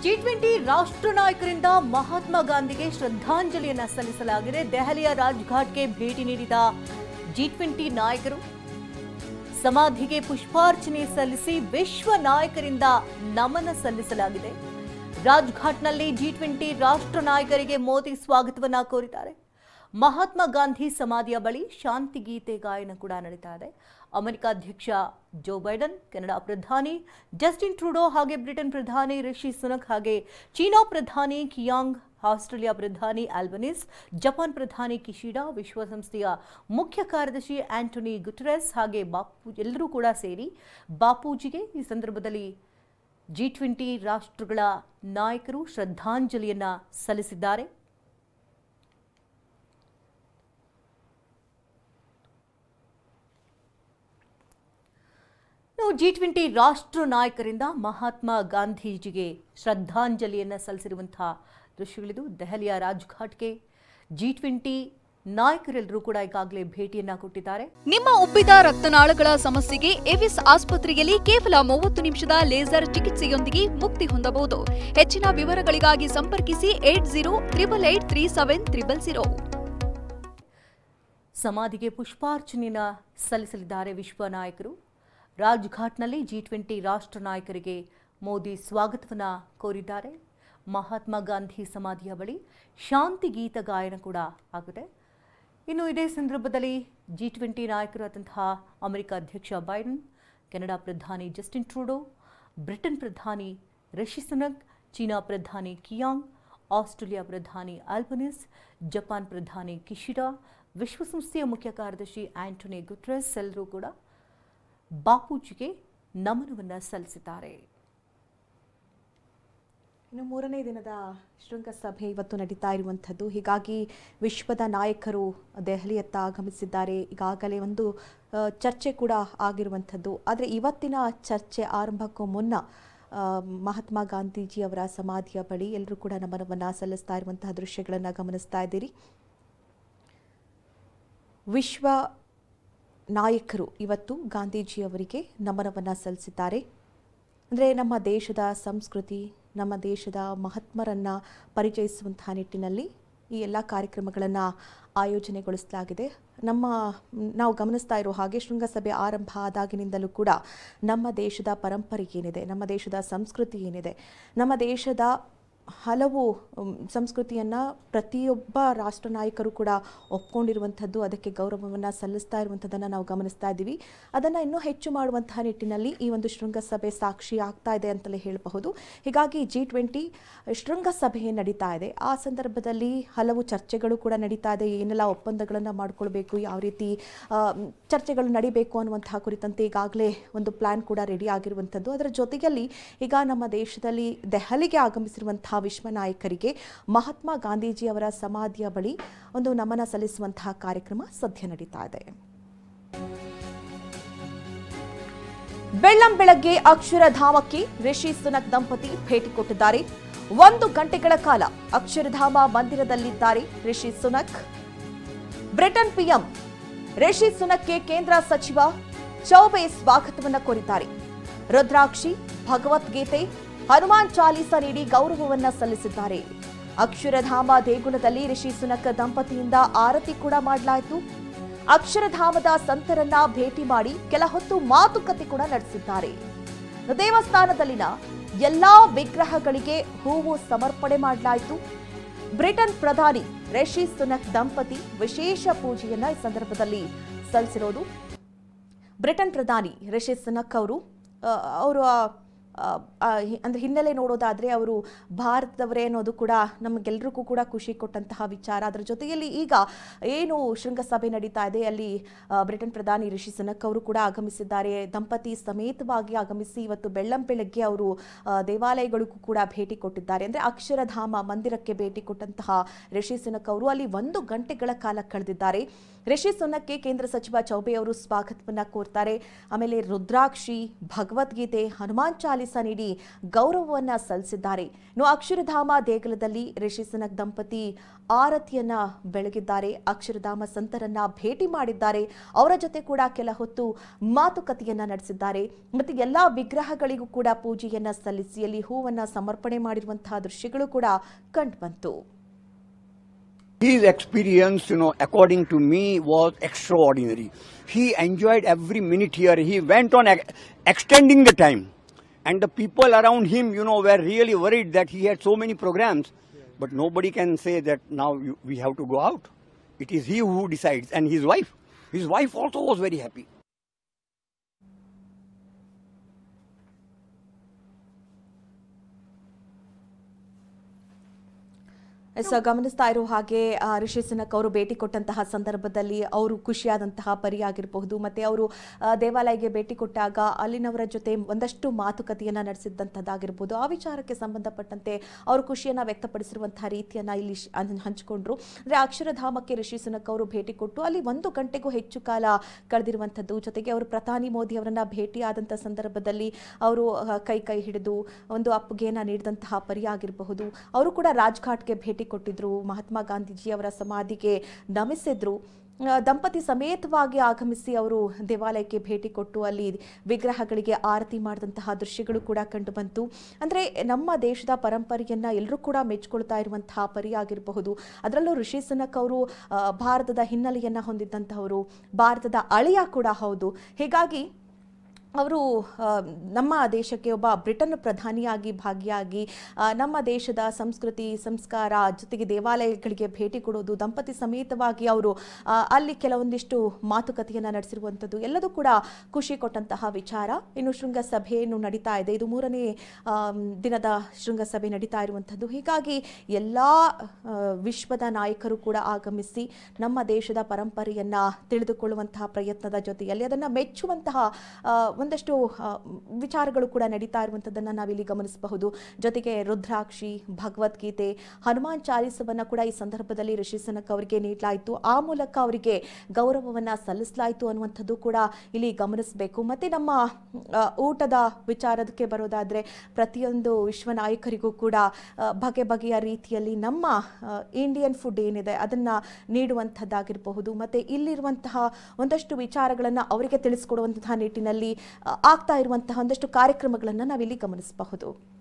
G twenty ರಾಷ್ಟ್ರ ನಾಯಕರಿಂದ ಮಹಾತ್ಮ ಗಾಂಧಿಗೆ ಶ್ರದ್ಧಾಂಜಲಿಯನ್ನ ಸಲ್ಲಿಸಲಾಗಿದೆ ದೆಹಲಿಯ ರಾಜ್ಘಾಟ್ಗೆ ಭೇಟಿ ನೀಡಿದ ಜಿ ಟ್ವೆಂಟಿ ನಾಯಕರು ಸಮಾಧಿಗೆ ಪುಷ್ಪಾರ್ಚನೆ ಸಲ್ಲಿಸಿ ವಿಶ್ವ ನಾಯಕರಿಂದ ನಮನ ಸಲ್ಲಿಸಲಾಗಿದೆ ರಾಜ್ಘಾಟ್ನಲ್ಲಿ ಜಿ ಟ್ವೆಂಟಿ ರಾಷ್ಟ್ರ ನಾಯಕರಿಗೆ ಮೋದಿ ಸ್ವಾಗತವನ್ನ ಕೋರಿದ್ದಾರೆ ಮಹಾತ್ಮ ಗಾಂಧಿ ಸಮಾಧಿಯ ಬಳಿ ಶಾಂತಿ ಗೀತೆ ಗಾಯನ ಕೂಡ ನಡೀತಾ ಇದೆ ಅಮೆರಿಕ ಅಧ್ಯಕ್ಷ ಜೋ ಬೈಡನ್ ಕೆನಡಾ ಪ್ರಧಾನಿ ಜಸ್ಟಿನ್ ಟ್ರೂಡೋ ಹಾಗೆ ಬ್ರಿಟನ್ ಪ್ರಧಾನಿ ರಿಷಿ ಸುನಕ್ ಹಾಗೆ ಚೀನಾ ಪ್ರಧಾನಿ ಕಿಯಾಂಗ್ ಆಸ್ಟ್ರೇಲಿಯಾ ಪ್ರಧಾನಿ ಆಲ್ಬನಿಸ್ ಜಪಾನ್ ಪ್ರಧಾನಿ ಕಿಶಿಡಾ ವಿಶ್ವಸಂಸ್ಥೆಯ ಮುಖ್ಯ ಕಾರ್ಯದರ್ಶಿ ಆಂಟೋನಿ ಗುಟರೆಸ್ ಹಾಗೆ ಬಾಪು ಎಲ್ಲರೂ ಕೂಡ ಸೇರಿ ಬಾಪೂಜಿಗೆ ಈ ಸಂದರ್ಭದಲ್ಲಿ ಜಿ ಟ್ವೆಂಟಿ ರಾಷ್ಟ್ರಗಳ ನಾಯಕರು ಶ್ರದ್ಧಾಂಜಲಿಯನ್ನ ಸಲ್ಲಿಸಿದ್ದಾರೆ ನಾವು ಜಿ ಟ್ವೆಂಟಿ ರಾಷ್ಟ್ರ ನಾಯಕರಿಂದ ಮಹಾತ್ಮ ಗಾಂಧೀಜಿಗೆ ಶ್ರದ್ಧಾಂಜಲಿಯನ್ನು ಸಲ್ಲಿಸಿರುವಂತಹ ದೃಶ್ಯಗಳಿದು ದೆಹಲಿಯ ರಾಜ್ಘಾಟ್ಗೆ ಜಿ ಟ್ವೆಂಟಿ ನಾಯಕರೆಲ್ಲರೂ ಕೂಡ ಈಗಾಗಲೇ ಭೇಟಿಯನ್ನ ಕೊಟ್ಟಿದ್ದಾರೆ ನಿಮ್ಮ ಉಬ್ಬಿದ ರಕ್ತನಾಳಗಳ ಸಮಸ್ಯೆಗೆ ಎವಿಸ್ ಆಸ್ಪತ್ರೆಯಲ್ಲಿ ಕೇವಲ ಮೂವತ್ತು ನಿಮಿಷದ ಲೇಸರ್ ಚಿಕಿತ್ಸೆಯೊಂದಿಗೆ ಮುಕ್ತಿ ಹೊಂದಬಹುದು ಹೆಚ್ಚಿನ ವಿವರಗಳಿಗಾಗಿ ಸಂಪರ್ಕಿಸಿ eight zero triple eight three seven triple zero ಸಮಾಧಿಗೆ ಪುಷ್ಪಾರ್ಚನೆಯನ್ನ ಸಲ್ಲಿಸಲಿದ್ದಾರೆ ವಿಶ್ವ ನಾಯಕರು ರಾಜ್ಘಾಟ್ನಲ್ಲಿ ಜಿ ಟ್ವೆಂಟಿ ರಾಷ್ಟ್ರ ನಾಯಕರಿಗೆ ಮೋದಿ ಸ್ವಾಗತವನ್ನ ಕೋರಿದ್ದಾರೆ ಮಹಾತ್ಮ ಗಾಂಧಿ ಸಮಾಧಿಯ ಬಳಿ ಶಾಂತಿ ಗೀತ ಗಾಯನ ಕೂಡ ಆಗಿದೆ ಇನ್ನು ಇದೇ ಸಂದರ್ಭದಲ್ಲಿ ಜಿ ಟ್ವೆಂಟಿ ನಾಯಕರಾದಂತಹ ಅಮೆರಿಕ ಅಧ್ಯಕ್ಷ ಬೈಡನ್ ಕೆನಡಾ ಪ್ರಧಾನಿ ಜಸ್ಟಿನ್ ಟ್ರೂಡೋ ಬ್ರಿಟನ್ ಪ್ರಧಾನಿ ರಿಷಿ ಸುನಕ್ ಚೀನಾ ಪ್ರಧಾನಿ ಕಿಯಾಂಗ್ ಆಸ್ಟ್ರೇಲಿಯಾ ಪ್ರಧಾನಿ ಆಲ್ಬನಿಸ್ ಜಪಾನ್ ಪ್ರಧಾನಿ ಕಿಶಿಡಾ ವಿಶ್ವಸಂಸ್ಥೆಯ ಮುಖ್ಯ ಕಾರ್ಯದರ್ಶಿ ಆಂಟೋನಿ ಗುಟ್ರೆಸ್ ಎಲ್ಲರೂ ಕೂಡ ಬಾಪೂಜಿಗೆ ನಮನವನ್ನು ಸಲ್ಲಿಸಿದ್ದಾರೆ ಇನ್ನು ಮೂರನೇ ದಿನದ ಶೃಂಗಸಭೆ ಇವತ್ತು ನಡೀತಾ ಇರುವಂಥದ್ದು ಹೀಗಾಗಿ ವಿಶ್ವದ ನಾಯಕರು ದೆಹಲಿಯತ್ತ ಆಗಮಿಸಿದ್ದಾರೆ ಈಗಾಗಲೇ ಒಂದು ಆ, ಚರ್ಚೆ ಕೂಡ ಆಗಿರುವಂಥದ್ದು ಆದರೆ ಇವತ್ತಿನ ಚರ್ಚೆ ಆರಂಭಕ್ಕೂ ಮುನ್ನ ಆ, ಮಹಾತ್ಮ ಗಾಂಧೀಜಿಯವರ ಸಮಾಧಿಯ ಬಳಿ ಎಲ್ಲರೂ ಕೂಡ ನಮನವನ್ನು ಸಲ್ಲಿಸ್ತಾ ಇರುವಂತಹ ದೃಶ್ಯಗಳನ್ನು ಗಮನಿಸ್ತಾ ಇದ್ದೀರಿ ವಿಶ್ವ ನಾಯಕರು ಇವತ್ತು ಗಾಂಧೀಜಿಯವರಿಗೆ ನಮನವನ್ನು ಸಲ್ಲಿಸಿದ್ದಾರೆ ಅಂದರೆ ನಮ್ಮ ದೇಶದ ಸಂಸ್ಕೃತಿ ನಮ್ಮ ದೇಶದ ಮಹಾತ್ಮರನ್ನು ಪರಿಚಯಿಸುವಂತಹ ನಿಟ್ಟಿನಲ್ಲಿ ಈ ಎಲ್ಲ ಕಾರ್ಯಕ್ರಮಗಳನ್ನು ಆಯೋಜನೆಗೊಳಿಸಲಾಗಿದೆ ನಮ್ಮ ನಾವು ಗಮನಿಸ್ತಾ ಇರೋ ಹಾಗೆ ಶೃಂಗಸಭೆ ಆರಂಭ ಆದಾಗಿನಿಂದಲೂ ಕೂಡ ನಮ್ಮ ದೇಶದ ಪರಂಪರೆ ಏನಿದೆ ನಮ್ಮ ದೇಶದ ಸಂಸ್ಕೃತಿ ಏನಿದೆ ನಮ್ಮ ದೇಶದ ಹಲವು ಸಂಸ್ಕೃತಿಯನ್ನು ಪ್ರತಿಯೊಬ್ಬ ರಾಷ್ಟ್ರ ನಾಯಕರು ಕೂಡ ಒಪ್ಕೊಂಡಿರುವಂಥದ್ದು ಅದಕ್ಕೆ ಗೌರವವನ್ನು ಸಲ್ಲಿಸ್ತಾ ಇರುವಂಥದ್ದನ್ನು ನಾವು ಗಮನಿಸ್ತಾ ಇದ್ದೀವಿ ಅದನ್ನು ಇನ್ನೂ ಹೆಚ್ಚು ಮಾಡುವಂತಹ ನಿಟ್ಟಿನಲ್ಲಿ ಈ ಒಂದು ಶೃಂಗಸಭೆ ಸಾಕ್ಷಿ ಆಗ್ತಾ ಇದೆ ಅಂತಲೇ ಹೇಳಬಹುದು ಹೀಗಾಗಿ ಜಿ ಟ್ವೆಂಟಿ ಶೃಂಗಸಭೆ ನಡೀತಾ ಇದೆ ಆ ಸಂದರ್ಭದಲ್ಲಿ ಹಲವು ಚರ್ಚೆಗಳು ಕೂಡ ನಡೀತಾ ಇದೆ ಏನೆಲ್ಲ ಒಪ್ಪಂದಗಳನ್ನು ಮಾಡಿಕೊಳ್ಬೇಕು ಯಾವ ರೀತಿ ಆ, ಚರ್ಚೆಗಳು ನಡಿಬೇಕು ಅನ್ನುವಂತಹ ಕುರಿತಂತೆ ಈಗಾಗಲೇ ಒಂದು ಪ್ಲಾನ್ ಕೂಡ ರೆಡಿ ಆಗಿರುವಂಥದ್ದು ಅದರ ಜೊತೆಯಲ್ಲಿ ಈಗ ನಮ್ಮ ದೇಶದಲ್ಲಿ ದೆಹಲಿಗೆ ಆಗಮಿಸಿರುವಂತಹ ವಿಶ್ವ ನಾಯಕರಿಗೆ ಮಹಾತ್ಮ ಗಾಂಧೀಜಿ ಅವರ ಸಮಾಧಿಯ ಬಳಿ ಒಂದು ನಮನ ಸಲ್ಲಿಸುವಂತಹ ಕಾರ್ಯಕ್ರಮ ಸದ್ಯ ನಡೀತಾ ಇದೆ ಬೆಳ್ಳಂ ಬೆಳಗ್ಗೆ ಅಕ್ಷರಧಾಮಕ್ಕೆ ರಿಷಿ ಸುನಕ್ ದಂಪತಿ ಭೇಟಿ ಕೊಟ್ಟಿದ್ದಾರೆ ಒಂದು ಗಂಟೆಗಳ ಕಾಲ ಅಕ್ಷರಧಾಮ ಮಂದಿರದಲ್ಲಿದ್ದಾರೆ ರಿಷಿ ಸುನಕ್ ಬ್ರಿಟನ್ ಪಿಎಂ ರಿಷಿ ಸುನಕ್ಗೆ ಕೇಂದ್ರ ಸಚಿವ ಚೌಬೆ ಸ್ವಾಗತವನ್ನ ಕೋರಿದ್ದಾರೆ ರುದ್ರಾಕ್ಷಿ ಭಗವದ್ಗೀತೆ ಹನುಮಾನ್ ಚಾಲೀಸ ನೀಡಿ ಗೌರವವನ್ನ ಸಲ್ಲಿಸಿದ್ದಾರೆ ಅಕ್ಷರಧಾಮ ದೇಗುಲದಲ್ಲಿ ರಿಷಿ ಸುನಕ್ ದಂಪತಿಯಿಂದ ಆರತಿ ಕೂಡ ಮಾಡಲಾಯಿತು ಅಕ್ಷರಧಾಮದ ಸಂತರನ್ನ ಭೇಟಿ ಮಾಡಿ ಕೆಲ ಹೊತ್ತು ಮಾತುಕತೆ ಕೂಡ ನಡೆಸಿದ್ದಾರೆ ದೇವಸ್ಥಾನದಲ್ಲಿನ ಎಲ್ಲಾ ವಿಗ್ರಹಗಳಿಗೆ ಹೂವು ಸಮರ್ಪಣೆ ಮಾಡಲಾಯಿತು ಬ್ರಿಟನ್ ಪ್ರಧಾನಿ ರಿಷಿ ಸುನಕ್ ದಂಪತಿ ವಿಶೇಷ ಪೂಜೆಯನ್ನ ಈ ಸಂದರ್ಭದಲ್ಲಿ ಸಲ್ಲಿಸಿರೋದು ಬ್ರಿಟನ್ ಪ್ರಧಾನಿ ರಿಷಿ ಸುನಕ್ ಅವರು ಅವರು ಅಂದರೆ ಹಿನ್ನೆಲೆ ನೋಡೋದಾದರೆ ಅವರು ಭಾರತದವರೇ ಅನ್ನೋದು ಕೂಡ ನಮಗೆಲ್ರಿಗೂ ಕೂಡ ಖುಷಿ ಕೊಟ್ಟಂತಹ ವಿಚಾರ ಅದರ ಜೊತೆಯಲ್ಲಿ ಈಗ ಏನು ಶೃಂಗಸಭೆ ನಡೀತಾ ಇದೆ ಅಲ್ಲಿ ಆ, ಬ್ರಿಟನ್ ಪ್ರಧಾನಿ ರಿಷಿ ಸುನಕ್ ಅವರು ಕೂಡ ಆಗಮಿಸಿದ್ದಾರೆ ದಂಪತಿ ಸಮೇತವಾಗಿ ಆಗಮಿಸಿ ಇವತ್ತು ಬೆಳ್ಳಂ ಬೆಳಗ್ಗೆ ಅವರು ಆ, ದೇವಾಲಯಗಳಿಗೂ ಕೂಡ ಭೇಟಿ ಕೊಟ್ಟಿದ್ದಾರೆ ಅಂದರೆ ಅಕ್ಷರಧಾಮ ಮಂದಿರಕ್ಕೆ ಭೇಟಿ ಕೊಟ್ಟಂತಹ ರಿಷಿ ಸುನಕ್ ಅವರು ಅಲ್ಲಿ ಒಂದು ಗಂಟೆಗಳ ಕಾಲ ಕಳೆದಿದ್ದಾರೆ ರಿಷಿ ಸುನಕ್ಗೆ ಕೇಂದ್ರ ಸಚಿವ ಚೌಬೆ ಅವರು ಸ್ವಾಗತವನ್ನ ಕೋರ್ತಾರೆ ಆಮೇಲೆ ರುದ್ರಾಕ್ಷಿ ಭಗವದ್ಗೀತೆ ಹನುಮಾನ್ ಚಾಲಿ ಚಾಲಿಸ ನೀಡಿ ಗೌರವವನ್ನ ಸಲ್ಲಿಸಿದ್ದಾರೆ ಇನ್ನು ಅಕ್ಷರಧಾಮ ದೇಗುಲದಲ್ಲಿ ರಿಷಿ ಸುನಕ್ ದಂಪತಿ ಆರತಿಯನ್ನ ಬೆಳಗಿದ್ದಾರೆ ಅಕ್ಷರಧಾಮ ಸಂತರನ್ನ ಭೇಟಿ ಮಾಡಿದ್ದಾರೆ ಅವರ ಜೊತೆ ಕೂಡ ಕೆಲ ಹೊತ್ತು ಮಾತುಕತೆಯನ್ನ ನಡೆಸಿದ್ದಾರೆ ಮತ್ತೆ ಎಲ್ಲಾ ವಿಗ್ರಹಗಳಿಗೂ ಕೂಡ ಪೂಜೆಯನ್ನ ಸಲ್ಲಿಸಿ ಅಲ್ಲಿ ಹೂವನ್ನ ಸಮರ್ಪಣೆ ಮಾಡಿರುವಂತಹ ದೃಶ್ಯಗಳು ಕೂಡ ಕಂಡುಬಂತು His experience, you know, according to me, was extraordinary. He enjoyed every minute here. He went on ex- extending the time. And the people around him, you know, were really worried that he had so many programs. But nobody can say that now you, we have to go out. It is he who decides, and his wife. His wife also was very happy. Yes ಗಮನಿಸ್ತಾ ಇರೋ ಹಾಗೆ ಆ, ರಿಷಿ ಸುನಕ್ ಅವರು ಭೇಟಿ ಕೊಟ್ಟಂತಹ ಸಂದರ್ಭದಲ್ಲಿ ಅವರು ಖುಷಿಯಾದಂತಹ ಪರಿಯಾಗಿರಬಹುದು ಮತ್ತೆ ಅವರು ಆ, ದೇವಾಲಯಕ್ಕೆ ಭೇಟಿ ಕೊಟ್ಟಾಗ ಅಲ್ಲಿನವರ ಜೊತೆ ಒಂದಷ್ಟು ಮಾತುಕತೆಯನ್ನ ನಡೆಸಿದ್ದಂಥದ್ದಾಗಿರ್ಬೋದು ಆ ವಿಚಾರಕ್ಕೆ ಸಂಬಂಧಪಟ್ಟಂತೆ ಅವರು ಖುಷಿಯನ್ನ ವ್ಯಕ್ತಪಡಿಸಿರುವಂತಹ ರೀತಿಯನ್ನ ಇಲ್ಲಿ ಶ್- ಅನ್- ಹಂಚಿಕೊಂಡ್ರು ಅಂದ್ರೆ ಅಕ್ಷರಧಾಮಕ್ಕೆ ರಿಷಿ ಸುನಕ್ ಅವರು ಭೇಟಿ ಕೊಟ್ಟು ಅಲ್ಲಿ ಒಂದು ಗಂಟೆಗೂ ಹೆಚ್ಚು ಕಾಲ ಕಳೆದಿರುವಂಥದ್ದು ಜೊತೆಗೆ ಅವರು ಪ್ರಧಾನಿ ಮೋದಿ ಅವರನ್ನ ಭೇಟಿಯಾದಂಥ ಸಂದರ್ಭದಲ್ಲಿ ಅವರು ಆ, ಕೈ ಕೈ ಹಿಡಿದು ಒಂದು ಅಪ್ಪುಗೆಯನ್ನ ನೀಡಿದಂತಹ ಪರಿಯಾಗಿರಬಹುದು ಅವರು ಕೂಡ ರಾಜ್ಘಾಟ್ಗೆ ಭೇಟಿ ಕೊಟ್ಟಿದ್ರು ಮಹಾತ್ಮ ಗಾಂಧೀಜಿ ಅವರ ಸಮಾಧಿಗೆ ನಮಿಸಿದ್ರು ಆ, ದಂಪತಿ ಸಮೇತವಾಗಿ ಆಗಮಿಸಿ ಅವರು ದೇವಾಲಯಕ್ಕೆ ಭೇಟಿ ಕೊಟ್ಟು ಅಲ್ಲಿ ವಿಗ್ರಹಗಳಿಗೆ ಆರತಿ ಮಾಡಿದಂತಹ ದೃಶ್ಯಗಳು ಕೂಡ ಕಂಡು ಬಂತು ಅಂದ್ರೆ ನಮ್ಮ ದೇಶದ ಪರಂಪರೆಯನ್ನ ಎಲ್ಲರೂ ಕೂಡ ಮೆಚ್ಕೊಳ್ತಾ ಇರುವಂತಹ ಪರಿಯಾಗಿರಬಹುದು ಅದರಲ್ಲೂ ಋಷಿ ಸುನಕ್ ಅವರು ಆ, ಭಾರತದ ಹಿನ್ನೆಲೆಯನ್ನ ಹೊಂದಿದ್ದಂತಹವರು ಭಾರತದ ಅಳಿಯ ಕೂಡ ಹೌದು ಹೀಗಾಗಿ ಅವರು ಆ, ನಮ್ಮ ದೇಶಕ್ಕೆ ಒಬ್ಬ ಬ್ರಿಟನ್ ಪ್ರಧಾನಿಯಾಗಿ ಭಾಗಿಯಾಗಿ ಆ, ನಮ್ಮ ದೇಶದ ಸಂಸ್ಕೃತಿ ಸಂಸ್ಕಾರ ಜೊತೆಗೆ ದೇವಾಲಯಗಳಿಗೆ ಭೇಟಿ ಕೊಡೋದು ದಂಪತಿ ಸಮೇತವಾಗಿ ಅವರು ಆ, ಅಲ್ಲಿ ಕೆಲವೊಂದಿಷ್ಟು ಮಾತುಕತೆಯನ್ನು ನಡೆಸಿರುವಂಥದ್ದು ಎಲ್ಲದೂ ಕೂಡ ಖುಷಿ ಕೊಟ್ಟಂತಹ ವಿಚಾರ ಇನ್ನು ಶೃಂಗಸಭೆ ಇನ್ನು ನಡೀತಾ ಇದೆ ಇದು ಮೂರನೇ ಆಮ್, ದಿನದ ಶೃಂಗಸಭೆ ನಡೀತಾ ಇರುವಂಥದ್ದು ಹೀಗಾಗಿ ಎಲ್ಲ ಆ, ವಿಶ್ವದ ನಾಯಕರು ಕೂಡ ಆಗಮಿಸಿ ನಮ್ಮ ದೇಶದ ಪರಂಪರೆಯನ್ನ ತಿಳಿದುಕೊಳ್ಳುವಂತಹ ಪ್ರಯತ್ನದ ಜೊತೆಯಲ್ಲಿ ಅದನ್ನು ಮೆಚ್ಚುವಂತಹ ಆ, ಒಂದಷ್ಟು ಆ, ವಿಚಾರಗಳು ಕೂಡ ನಡೀತಾ ಇರುವಂಥದ್ದನ್ನು ನಾವಿಲ್ಲಿ ಗಮನಿಸಬಹುದು ಜೊತೆಗೆ ರುದ್ರಾಕ್ಷಿ ಭಗವದ್ಗೀತೆ ಹನುಮಾನ್ ಚಾಲಿಸವನ್ನ ಕೂಡ ಈ ಸಂದರ್ಭದಲ್ಲಿ ಋಷಿ ಸನಕ್ ಅವರಿಗೆ ನೀಡಲಾಯಿತು ಆ ಮೂಲಕ ಅವರಿಗೆ ಗೌರವವನ್ನ ಸಲ್ಲಿಸಲಾಯಿತು ಅನ್ನುವಂಥದ್ದು ಕೂಡ ಇಲ್ಲಿ ಗಮನಿಸಬೇಕು ಮತ್ತೆ ನಮ್ಮ ಆ, ಊಟದ ವಿಚಾರಕ್ಕೆ ಬರೋದಾದ್ರೆ ಪ್ರತಿಯೊಂದು ವಿಶ್ವ ನಾಯಕರಿಗೂ ಕೂಡ ಆ, ಬಗೆ ಬಗೆಯ ರೀತಿಯಲ್ಲಿ ನಮ್ಮ ಆ, ಇಂಡಿಯನ್ ಫುಡ್ ಏನಿದೆ ಅದನ್ನ ನೀಡುವಂಥದ್ದಾಗಿರಬಹುದು ಮತ್ತೆ ಇಲ್ಲಿರುವಂತಹ ಒಂದಷ್ಟು ವಿಚಾರಗಳನ್ನು ಅವರಿಗೆ ತಿಳಿಸ್ಕೊಡುವಂತಹ ನಿಟ್ಟಿನಲ್ಲಿ ಆ, ಆಗ್ತಾ ಇರುವಂತಹ ಒಂದಷ್ಟು ಕಾರ್ಯಕ್ರಮಗಳನ್ನು ನಾವಿಲ್ಲಿ ಗಮನಿಸಬಹುದು